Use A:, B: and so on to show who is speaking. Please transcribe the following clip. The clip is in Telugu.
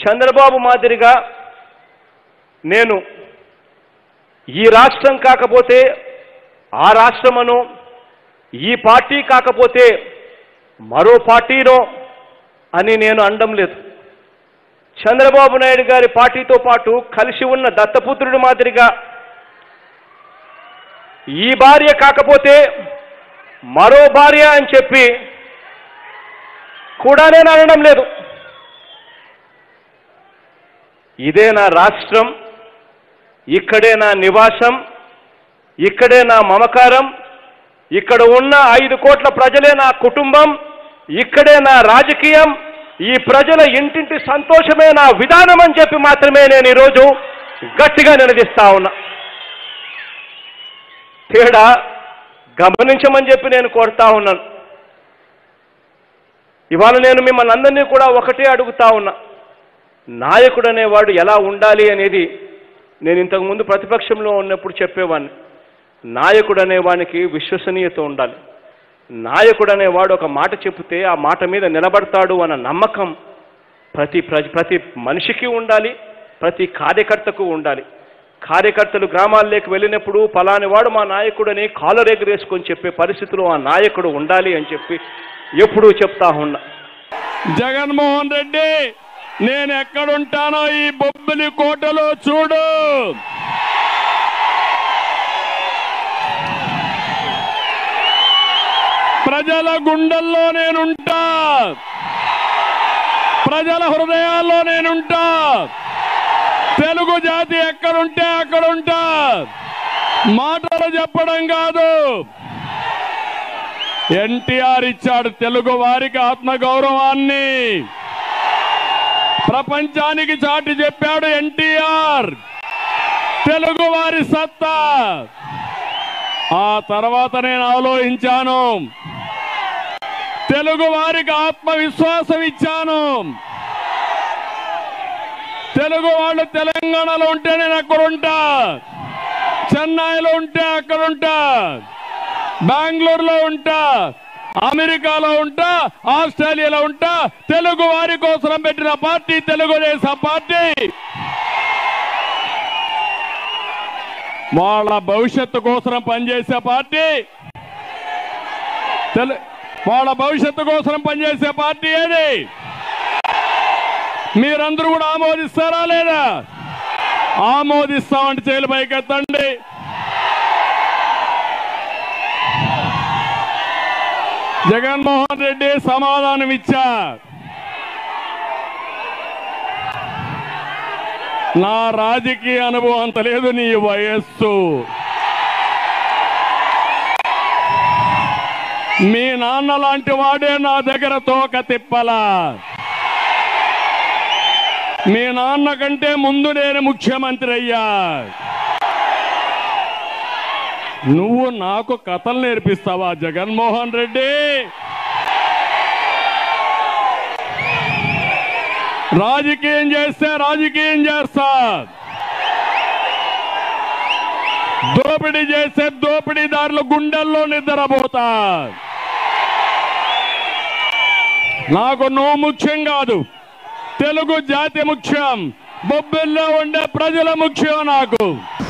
A: చంద్రబాబు మాదిరిగా నేను ఈ రాష్ట్రం కాకపోతే ఆ రాష్ట్రమను ఈ పార్టీ కాకపోతే మరో పార్టీనో అని నేను అనడం లేదు చంద్రబాబు నాయుడు గారి పార్టీతో పాటు కలిసి ఉన్న దత్తపుత్రుడి మాదిరిగా ఈ భార్య కాకపోతే మరో భార్య అని చెప్పి కూడా నేను అనడం లేదు ఇదే నా రాష్ట్రం ఇక్కడే నా నివాసం ఇక్కడే నా మమకారం ఇక్కడ ఉన్న ఐదు కోట్ల ప్రజలే నా కుటుంబం ఇక్కడే నా రాజకీయం ఈ ప్రజల ఇంటింటి సంతోషమే నా విధానం అని చెప్పి మాత్రమే నేను ఈరోజు గట్టిగా నిలదీస్తా ఉన్నా తేడా గమనించమని చెప్పి నేను కోరుతా ఉన్నాను ఇవాళ నేను మిమ్మల్ని అందరినీ కూడా ఒకటే అడుగుతా ఉన్నా నాయకుడు అనేవాడు ఎలా ఉండాలి అనేది నేను ఇంతకుముందు ప్రతిపక్షంలో ఉన్నప్పుడు చెప్పేవాడిని నాయకుడు అనేవానికి విశ్వసనీయత ఉండాలి నాయకుడు అనేవాడు ఒక మాట చెబితే ఆ మాట మీద నిలబడతాడు అన్న నమ్మకం ప్రతి ప్రజ ప్రతి మనిషికి ఉండాలి ప్రతి కార్యకర్తకు ఉండాలి కార్యకర్తలు గ్రామాల్లోకి వెళ్ళినప్పుడు పలాని వాడు మా నాయకుడని కాలరేగరేసుకొని చెప్పే పరిస్థితిలో ఆ నాయకుడు ఉండాలి అని చెప్పి ఎప్పుడూ చెప్తా ఉన్నా
B: జగన్మోహన్ రెడ్డి నేను ఎక్కడుంటానో ఈ బొబ్బిలి కోటలో చూడు ప్రజల గుండెల్లో నేనుంటా ప్రజల హృదయాల్లో నేనుంటా తెలుగు జాతి ఎక్కడుంటే అక్కడుంటా మాటలు చెప్పడం కాదు ఎన్టీఆర్ ఇచ్చాడు తెలుగు వారికి ఆత్మగౌరవాన్ని ప్రపంచానికి చాటి చెప్పాడు ఎన్టీఆర్ తెలుగు వారి సత్తా ఆ తర్వాత నేను ఆలోచించాను తెలుగు వారికి ఆత్మవిశ్వాసం ఇచ్చాను తెలుగు వాళ్ళు తెలంగాణలో ఉంటే నేను అక్కడుంటా చెన్నైలో ఉంటే అక్కడుంటా బెంగళూరులో ఉంటా అమెరికాలో ఉంటా ఆస్ట్రేలియాలో ఉంటా తెలుగు వారి కోసం పెట్టిన పార్టీ తెలుగుదేశం పార్టీ వాళ్ళ భవిష్యత్తు కోసం పనిచేసే పార్టీ తెలు- వాళ్ళ భవిష్యత్తు కోసం పనిచేసే పార్టీ ఏది మీరందరూ కూడా ఆమోదిస్తారా లేదా ఆమోదిస్తామంటే చేలు పైకెత్తండి జగన్మోహన్ రెడ్డి సమాధానం ఇచ్చా నా రాజకీయ అనుభవం అంత లేదు నీ వయస్సు మీ నాన్న లాంటి వాడే నా దగ్గర తోక తిప్పలా మీ నాన్న కంటే ముందు నేను ముఖ్యమంత్రి అయ్యా నువ్వు నాకు కథలు నేర్పిస్తావా జగన్మోహన్ రెడ్డి రాజకీయం చేస్తే రాజకీయం చేస్తా దోపిడీ చేస్తే దోపిడీదారుల గుండెల్లో నిద్రపోతా నాకు నువ్వు ముఖ్యం కాదు తెలుగు జాతి ముఖ్యం బొబ్బిల్లో ఉండే ప్రజల ముఖ్యం నాకు